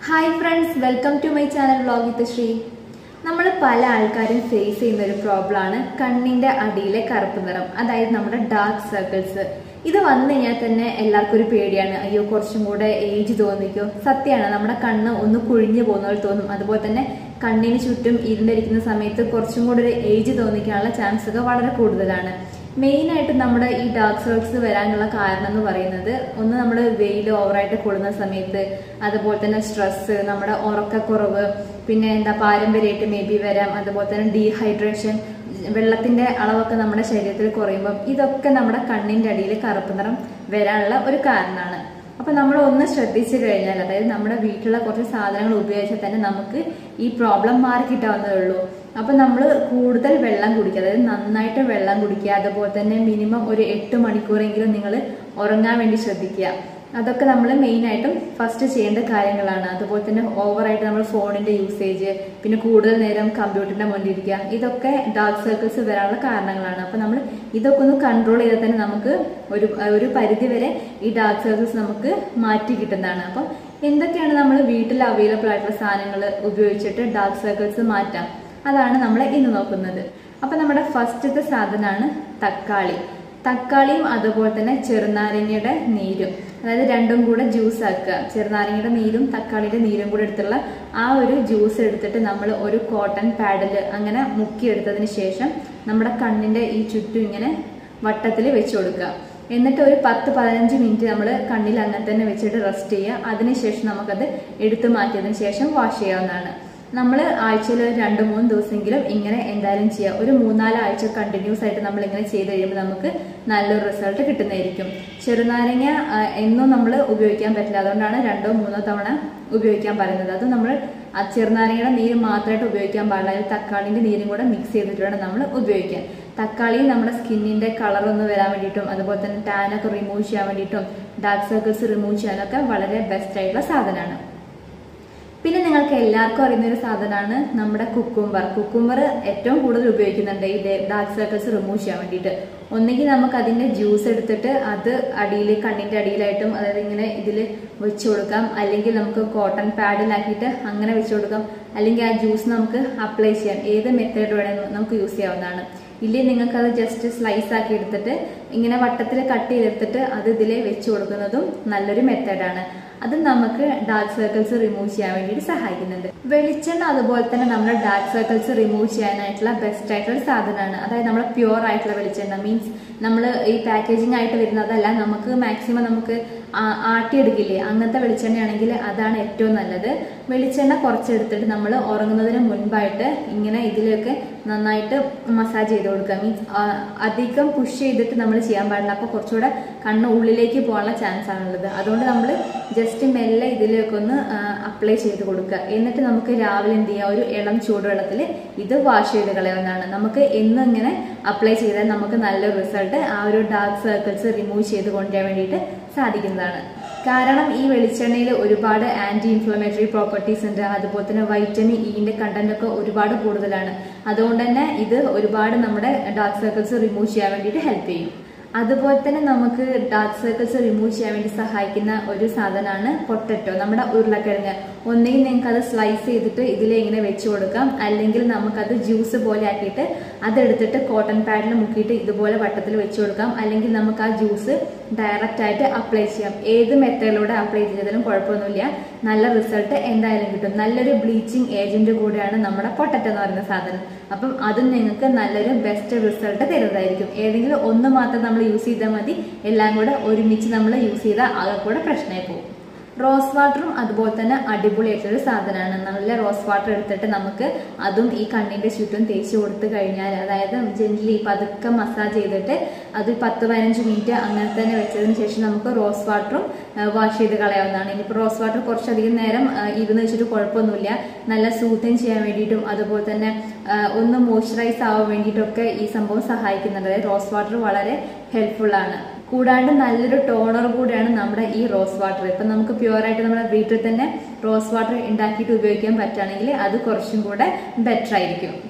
hi friends welcome to my channel vlog with Sree നമ്മൾ പല ആൾക്കാരും ഫേസ് ചെയ്യുന്ന ഒരു പ്രോബ്ലമാണ് കണ്ണിന്റെ അടിയിലെ കറുപ്പ് നിറം അതായത് നമ്മുടെ ഡാർക്ക് സർക്കിൾസ് ഇത് വന്നു കഴിഞ്ഞാൽ തന്നെ എല്ലാവർക്കും ഒരു പേടിയാണ് അയ്യോ കുറച്ചും കൂടെ ഏജ് തോന്നിക്കോ സത്യമാണ് നമ്മുടെ കണ്ണ് ഒന്ന് കുഴിഞ്ഞു പോകുന്ന പോലെ തോന്നും അതുപോലെ തന്നെ കണ്ണിന് ചുറ്റും ഇരുണ്ടിരിക്കുന്ന സമയത്ത് കുറച്ചും കൂടെ ഒരു ഏജ് തോന്നിക്കാനുള്ള ചാൻസ് ഒക്കെ വളരെ കൂടുതലാണ് മെയിനായിട്ട് നമ്മുടെ ഈ ഡാർക്ക് സർക്കിൾസ് വരാനുള്ള കാരണം എന്ന് പറയുന്നത് ഒന്ന് നമ്മൾ വെയിൽ ഓവറായിട്ട് കൊള്ളുന്ന സമയത്ത് അതുപോലെ തന്നെ സ്ട്രെസ് നമ്മുടെ ഉറക്കക്കുറവ് പിന്നെ എന്താ പാരമ്പര്യമായിട്ട് മേ ബി വരാം അതുപോലെ തന്നെ ഡീഹൈഡ്രേഷൻ വെള്ളത്തിന്റെ അളവൊക്കെ നമ്മുടെ ശരീരത്തിൽ കുറയുമ്പം ഇതൊക്കെ നമ്മുടെ കണ്ണിന്റെ അടിയിൽ കറുപ്പ് നിറം വരാനുള്ള ഒരു കാരണമാണ് അപ്പൊ നമ്മൾ ഒന്ന് ശ്രദ്ധിച്ചു കഴിഞ്ഞാൽ അതായത് നമ്മുടെ വീട്ടിലുള്ള കുറച്ച് സാധനങ്ങൾ ഉപയോഗിച്ചാൽ തന്നെ നമുക്ക് ഈ പ്രോബ്ലം മാറി കിട്ടാവുന്നതേ ഉള്ളൂ അപ്പൊ നമ്മൾ കൂടുതൽ വെള്ളം കുടിക്കുക അതായത് നന്നായിട്ട് വെള്ളം കുടിക്കുക അതുപോലെ തന്നെ മിനിമം ഒരു എട്ട് മണിക്കൂറെങ്കിലും നിങ്ങൾ ഉറങ്ങാൻ വേണ്ടി ശ്രദ്ധിക്കുക അതൊക്കെ നമ്മൾ മെയിൻ ആയിട്ടും ഫസ്റ്റ് ചെയ്യേണ്ട കാര്യങ്ങളാണ് അതുപോലെ തന്നെ ഓവറായിട്ട് നമ്മൾ ഫോണിന്റെ യൂസേജ് പിന്നെ കൂടുതൽ നേരം കമ്പ്യൂട്ടറിന്റെ മുന്നിൽ ഇരിക്കുക ഇതൊക്കെ ഡാർക്ക് സർക്കിൾസ് വരാനുള്ള കാരണങ്ങളാണ് അപ്പൊ നമ്മൾ ഇതൊക്കെ ഒന്ന് കൺട്രോൾ ചെയ്താൽ തന്നെ നമുക്ക് ഒരു ഒരു പരിധി വരെ ഈ ഡാർക്ക് സർക്കിൾസ് നമുക്ക് മാറ്റി കിട്ടുന്നതാണ് അപ്പം എന്തൊക്കെയാണ് നമ്മൾ വീട്ടിൽ അവൈലബിൾ ആയിട്ടുള്ള സാധനങ്ങൾ ഉപയോഗിച്ചിട്ട് ഡാർക്ക് സർക്കിൾസ് മാറ്റാം അതാണ് നമ്മൾ ഇന്ന് നോക്കുന്നത് അപ്പൊ നമ്മുടെ ഫസ്റ്റത്തെ സാധനമാണ് തക്കാളി തക്കാളിയും അതുപോലെ തന്നെ ചെറുനാരങ്ങയുടെ നീരും അതായത് രണ്ടും കൂടെ ജ്യൂസ് ആക്കുക ചെറുനാരങ്ങയുടെ നീരും തക്കാളിയുടെ നീരും കൂടെ എടുത്തുള്ള ആ ഒരു ജ്യൂസ് എടുത്തിട്ട് നമ്മൾ ഒരു കോട്ടൺ പാഡിൽ അങ്ങനെ മുക്കിയെടുത്തതിന് ശേഷം നമ്മുടെ കണ്ണിന്റെ ഈ ചുറ്റും ഇങ്ങനെ വട്ടത്തിൽ വെച്ച് കൊടുക്കുക എന്നിട്ട് ഒരു പത്ത് പതിനഞ്ച് മിനിറ്റ് നമ്മൾ കണ്ണിൽ അങ്ങനെ തന്നെ വെച്ചിട്ട് റെസ്റ്റ് ചെയ്യുക അതിനുശേഷം നമുക്കത് എടുത്തു മാറ്റിയതിന് ശേഷം വാഷ് ചെയ്യാവുന്നതാണ് നമ്മൾ ആഴ്ചയിൽ ഒരു രണ്ട് മൂന്ന് ദിവസമെങ്കിലും ഇങ്ങനെ എന്തായാലും ചെയ്യുക ഒരു മൂന്നാല് ആഴ്ച കണ്ടിന്യൂസ് ആയിട്ട് നമ്മൾ ഇങ്ങനെ ചെയ്ത് കഴിയുമ്പോൾ നമുക്ക് നല്ലൊരു റിസൾട്ട് കിട്ടുന്നതായിരിക്കും ചെറുനാരങ്ങ ആ, എന്നും നമ്മൾ ഉപയോഗിക്കാൻ പറ്റില്ല അതുകൊണ്ടാണ് രണ്ടോ മൂന്നോ തവണ ഉപയോഗിക്കാൻ പറയുന്നത് അത് നമ്മൾ ആ ചെറുനാരങ്ങയുടെ നീര് മാത്രമായിട്ട് ഉപയോഗിക്കാൻ പാടില്ല അതിൽ തക്കാളിന്റെ നീരും കൂടെ മിക്സ് ചെയ്തിട്ട് വേണം നമ്മൾ ഉപയോഗിക്കാൻ തക്കാളി നമ്മുടെ സ്കിന്നിന്റെ കളർ ഒന്ന് വരാൻ വേണ്ടിയിട്ടും അതുപോലെ തന്നെ ടാനൊക്കെ റിമൂവ് ചെയ്യാൻ വേണ്ടിയിട്ടും ഡാർക്ക് സർക്കിൾസ് റിമൂവ് ചെയ്യാനൊക്കെ വളരെ ബെസ്റ്റ് ആയിട്ടുള്ള സാധനമാണ് പിന്നെ നിങ്ങൾക്ക് എല്ലാവർക്കും അറിയുന്ന ഒരു സാധനമാണ് നമ്മുടെ കുക്കുംബർ കുക്കുംബർ ഏറ്റവും കൂടുതൽ ഉപയോഗിക്കുന്നുണ്ട് ഈ ഡാർക്ക് സർക്കിൾസ് റിമൂവ് ചെയ്യാൻ വേണ്ടിയിട്ട് ഒന്നെങ്കിൽ നമുക്ക് അതിന്റെ ജ്യൂസ് എടുത്തിട്ട് അത് അടിയിൽ കണ്ണിന്റെ അടിയിലായിട്ടും അതായത് ഇങ്ങനെ ഇതിൽ വെച്ച് കൊടുക്കാം അല്ലെങ്കിൽ നമുക്ക് കോട്ടൺ പാഡിലാക്കിയിട്ട് അങ്ങനെ വെച്ച് കൊടുക്കാം അല്ലെങ്കിൽ ആ ജ്യൂസ് നമുക്ക് അപ്ലൈ ചെയ്യാം ഏത് മെത്തേഡ് വേണമെങ്കിലും നമുക്ക് യൂസ് ചെയ്യാവുന്നതാണ് ഇല്ലേ നിങ്ങൾക്ക് അത് ജസ്റ്റ് സ്ലൈസ് ആക്കി എടുത്തിട്ട് ഇങ്ങനെ വട്ടത്തിൽ കട്ട് ചെയ്തെടുത്തിട്ട് അത് ഇതിൽ വെച്ച് കൊടുക്കുന്നതും നല്ലൊരു മെത്തേഡാണ് അത് നമുക്ക് ഡാർക്ക് സർക്കിൾസ് റിമൂവ് ചെയ്യാൻ വേണ്ടിയിട്ട് സഹായിക്കുന്നുണ്ട് വെളിച്ചെണ്ണ അതുപോലെ തന്നെ നമ്മുടെ ഡാർക്ക് സർക്കിൾസ് റിമൂവ് ചെയ്യാനായിട്ടുള്ള ബെസ്റ്റ് ആയിട്ടുള്ള ഒരു സാധനമാണ് അതായത് നമ്മുടെ പ്യുവർ ആയിട്ടുള്ള വെളിച്ചെണ്ണ മീൻസ് നമ്മൾ ഈ പാക്കേജിംഗ് ആയിട്ട് വരുന്നതല്ല നമുക്ക് മാക്സിമം നമുക്ക് ആ- ആട്ടിയെടുക്കില്ലേ അങ്ങനത്തെ വെളിച്ചെണ്ണയാണെങ്കിൽ അതാണ് ഏറ്റവും നല്ലത് വെളിച്ചെണ്ണ കുറച്ചെടുത്തിട്ട് നമ്മൾ ഉറങ്ങുന്നതിന് മുൻപായിട്ട് ഇങ്ങനെ ഇതിലൊക്കെ നന്നായിട്ട് മസാജ് ചെയ്ത് കൊടുക്കുക മീൻസ് അധികം പുഷ് ചെയ്തിട്ട് നമ്മൾ ചെയ്യാൻ പാടില്ല അപ്പോൾ കുറച്ചുകൂടെ കണ്ണ് ഉള്ളിലേക്ക് പോകാനുള്ള ചാൻസ് ആണുള്ളത് അതുകൊണ്ട് നമ്മൾ ജസ്റ്റ് മെല്ലെ ഇതിലേക്ക് ഒന്ന് അപ്ലൈ ചെയ്ത് കൊടുക്കുക എന്നിട്ട് നമുക്ക് രാവിലെ എന്ത് ചെയ്യുക ഒരു ഇളം ചൂടുവെള്ളത്തിൽ ഇത് വാഷ് ചെയ്ത് കളയാവുന്നതാണ് നമുക്ക് എന്നും ഇങ്ങനെ അപ്ലൈ ചെയ്താൽ നമുക്ക് നല്ലൊരു റിസൾട്ട് ആ ഒരു ഡാർക്ക് സർക്കിൾസ് റിമൂവ് ചെയ്ത് കൊണ്ടുവരാൻ വേണ്ടിയിട്ട് സാധിക്കുന്നതാണ് കാരണം ഈ വെളിച്ചെണ്ണയിൽ ഒരുപാട് ആന്റി ഇൻഫ്ലമേറ്ററി പ്രോപ്പർട്ടീസ് ഉണ്ട് അതുപോലെ തന്നെ വൈറ്റമിൻ ഇന്റെ കണ്ടന്റ് ഒക്കെ ഒരുപാട് കൂടുതലാണ് അതുകൊണ്ട് തന്നെ ഇത് ഒരുപാട് നമ്മുടെ ഡാർക്ക് സർക്കിൾസ് റിമൂവ് ചെയ്യാൻ വേണ്ടിയിട്ട് ഹെൽപ്പ് ചെയ്യും അതുപോലെ തന്നെ നമുക്ക് ഡാർക്ക് സർക്കിൾസ് റിമൂവ് ചെയ്യാൻ വേണ്ടി സഹായിക്കുന്ന ഒരു സാധനമാണ് പൊട്ടറ്റോ നമ്മുടെ ഉരുളക്കിഴങ്ങ് ഒന്നെങ്കിൽ നിങ്ങൾക്ക് അത് സ്ലൈസ് ചെയ്തിട്ട് ഇതിലെ ഇങ്ങനെ വെച്ച് കൊടുക്കാം അല്ലെങ്കിൽ നമുക്കത് ജ്യൂസ് പോലെ ആക്കിയിട്ട് അതെടുത്തിട്ട് കോട്ടൺ പാഡിൽ മുക്കിയിട്ട് ഇതുപോലെ വട്ടത്തിൽ വെച്ച് കൊടുക്കാം അല്ലെങ്കിൽ നമുക്ക് ആ ജ്യൂസ് ഡയറക്റ്റ് ആയിട്ട് അപ്ലൈ ചെയ്യാം ഏത് മെത്തേഡിലൂടെ അപ്ലൈ ചെയ്താലും കുഴപ്പമൊന്നുമില്ല നല്ല റിസൾട്ട് എന്തായാലും കിട്ടും നല്ലൊരു ബ്ലീച്ചിങ് ഏജന്റ് കൂടെയാണ് നമ്മുടെ പൊട്ടറ്റോ എന്ന് പറയുന്ന സാധനം അപ്പം അതും നിങ്ങൾക്ക് നല്ലൊരു ബെസ്റ്റ് റിസൾട്ട് തരുന്നതായിരിക്കും ഏതെങ്കിലും ഒന്ന് മാത്രം നമ്മൾ യൂസ് ചെയ്താൽ മതി എല്ലാം കൂടെ ഒരുമിച്ച് നമ്മൾ യൂസ് ചെയ്താൽ ആകെ കൂടെ പ്രശ്നമായി പോകും റോസ് വാട്ടറും അതുപോലെ തന്നെ അടിപൊളിയായിട്ടൊരു സാധനമാണ് നല്ല റോസ് വാട്ടർ എടുത്തിട്ട് നമുക്ക് അതും ഈ കണ്ണിന്റെ ചുറ്റും തേച്ച് കൊടുത്തു കഴിഞ്ഞാൽ അതായത് ജെന്റ്ലി പതുക്കെ മസാജ് ചെയ്തിട്ട് അത് പത്ത് പതിനഞ്ച് മിനിറ്റ് അങ്ങനെ തന്നെ വെച്ചതിന് ശേഷം നമുക്ക് റോസ് വാട്ടറും വാഷ് ചെയ്ത് കളയാവുന്നതാണ് ഇനിയിപ്പോൾ റോസ് വാട്ടർ കുറച്ചധികം നേരം ആ, ഇരുന്ന് വെച്ചിട്ട് കുഴപ്പമൊന്നുമില്ല നല്ല സൂത്തൻ ചെയ്യാൻ വേണ്ടിയിട്ടും അതുപോലെ തന്നെ ആ, ഒന്ന് മോയ്സ്ചറൈസ് ആവാൻ വേണ്ടിയിട്ടൊക്കെ ഈ സംഭവം സഹായിക്കുന്നുണ്ട് അതായത് റോസ് വാട്ടർ വളരെ ഹെൽപ്ഫുൾ ആണ് കൂടാണ്ട് നല്ലൊരു ടോണർ കൂടിയാണ് നമ്മുടെ ഈ റോസ് വാട്ടർ ഇപ്പം നമുക്ക് പ്യുവർ ആയിട്ട് നമ്മുടെ വീട്ടിൽ തന്നെ റോസ് വാട്ടർ ഉണ്ടാക്കിയിട്ട് ഉപയോഗിക്കാൻ പറ്റുകയാണെങ്കിൽ അത് കുറച്ചും കൂടെ ബെറ്റർ ആയിരിക്കും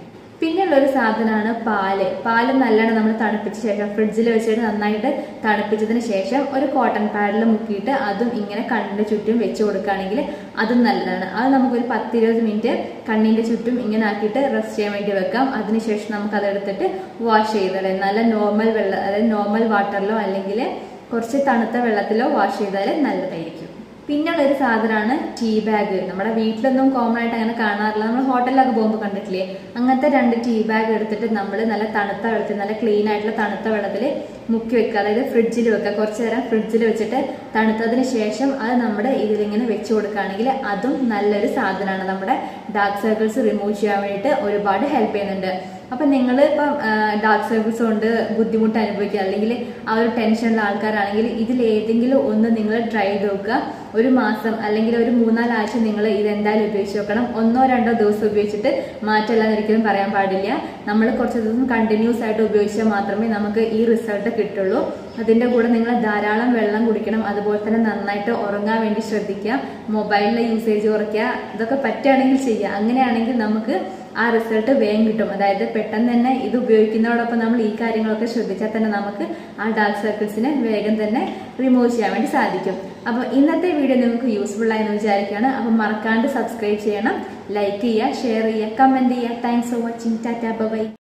പിന്നെയുള്ള ഒരു സാധനമാണ് പാല് പാല് നല്ലോണം നമ്മൾ തണുപ്പിച്ച ശേഷം ഫ്രിഡ്ജിൽ വെച്ചിട്ട് നന്നായിട്ട് തണുപ്പിച്ചതിന് ശേഷം ഒരു കോട്ടൺ പാഡിൽ മുക്കിയിട്ട് അതും ഇങ്ങനെ കണ്ണിന്റെ ചുറ്റും വെച്ച് കൊടുക്കുകയാണെങ്കിൽ അതും നല്ലതാണ് അത് നമുക്കൊരു പത്തിരുപത് മിനിറ്റ് കണ്ണിന്റെ ചുറ്റും ഇങ്ങനെ ആക്കിയിട്ട് റെസ്റ്റ് ചെയ്യാൻ വേണ്ടി വെക്കാം അതിനുശേഷം നമുക്ക് അതെടുത്തിട്ട് വാഷ് ചെയ്താൽ നല്ല നോർമൽ വെള്ളം അതായത് നോർമൽ വാട്ടറിലോ അല്ലെങ്കിൽ കുറച്ച് തണുത്ത വെള്ളത്തിലോ വാഷ് ചെയ്താൽ നല്ലതായിരിക്കും പിന്നെയുള്ള ഒരു സാധനമാണ് ടീ ബാഗ് നമ്മുടെ വീട്ടിലൊന്നും കോമൺ ആയിട്ട് അങ്ങനെ കാണാറില്ല നമ്മൾ ഹോട്ടലിലൊക്കെ പോകുമ്പോൾ കണ്ടിട്ടില്ലേ അങ്ങനത്തെ രണ്ട് ടീ ബാഗ് എടുത്തിട്ട് നമ്മൾ നല്ല തണുത്ത വെള്ളത്തിൽ നല്ല ക്ലീൻ ആയിട്ടുള്ള തണുത്ത വെള്ളത്തിൽ മുക്കി വെക്കുക അതായത് ഫ്രിഡ്ജിൽ വെക്കുക കുറച്ച് നേരം ഫ്രിഡ്ജിൽ വെച്ചിട്ട് തണുത്തതിന് ശേഷം അത് നമ്മുടെ ഇതിലിങ്ങനെ വെച്ച് കൊടുക്കുകയാണെങ്കിൽ അതും നല്ലൊരു സാധനമാണ് നമ്മുടെ ഡാർക്ക് സർക്കിൾസ് റിമൂവ് ചെയ്യാൻ വേണ്ടിയിട്ട് ഒരുപാട് ഹെൽപ്പ് ചെയ്യുന്നുണ്ട് അപ്പൊ നിങ്ങൾ ഇപ്പം ഡാർക്ക് സർക്കിൾസ് കൊണ്ട് ബുദ്ധിമുട്ട് അനുഭവിക്കുക അല്ലെങ്കിൽ ആ ഒരു ടെൻഷനുള്ള ആൾക്കാരാണെങ്കിൽ ഇതിൽ ഏതെങ്കിലും ഒന്ന് നിങ്ങൾ ട്രൈ ചെയ്ത് നോക്കുക ഒരു മാസം അല്ലെങ്കിൽ ഒരു മൂന്നാലാഴ്ച നിങ്ങൾ ഇത് എന്തായാലും ഉപയോഗിച്ച് നോക്കണം ഒന്നോ രണ്ടോ ദിവസം ഉപയോഗിച്ചിട്ട് മാറ്റമില്ലാന്ന് ഒരിക്കലും പറയാൻ പാടില്ല നമ്മൾ കുറച്ച് ദിവസം കണ്ടിന്യൂസ് ആയിട്ട് ഉപയോഗിച്ചാൽ മാത്രമേ നമുക്ക് ഈ റിസൾട്ട് കിട്ടുള്ളൂ അതിന്റെ കൂടെ നിങ്ങൾ ധാരാളം വെള്ളം കുടിക്കണം അതുപോലെ തന്നെ നന്നായിട്ട് ഉറങ്ങാൻ വേണ്ടി ശ്രദ്ധിക്കുക മൊബൈലിലെ യൂസേജ് കുറയ്ക്കുക ഇതൊക്കെ പറ്റുകയാണെങ്കിൽ ചെയ്യുക അങ്ങനെയാണെങ്കിൽ നമുക്ക് ആ റിസൾട്ട് വേഗം കിട്ടും അതായത് പെട്ടെന്ന് തന്നെ ഇത് ഉപയോഗിക്കുന്നതോടൊപ്പം നമ്മൾ ഈ കാര്യങ്ങളൊക്കെ ശ്രദ്ധിച്ചാൽ തന്നെ നമുക്ക് ആ ഡാർക്ക് സർക്കിൾസിനെ വേഗം തന്നെ റിമൂവ് ചെയ്യാൻ വേണ്ടി സാധിക്കും അപ്പോൾ ഇന്നത്തെ വീഡിയോ നിങ്ങൾക്ക് യൂസ്ഫുൾ ആയെന്ന് വിചാരിക്കുകയാണ് അപ്പോൾ മറക്കാണ്ട് സബ്സ്ക്രൈബ് ചെയ്യണം ലൈക്ക് ചെയ്യുക ഷെയർ ചെയ്യുക കമന്റ് ചെയ്യുക thanks for watching tata by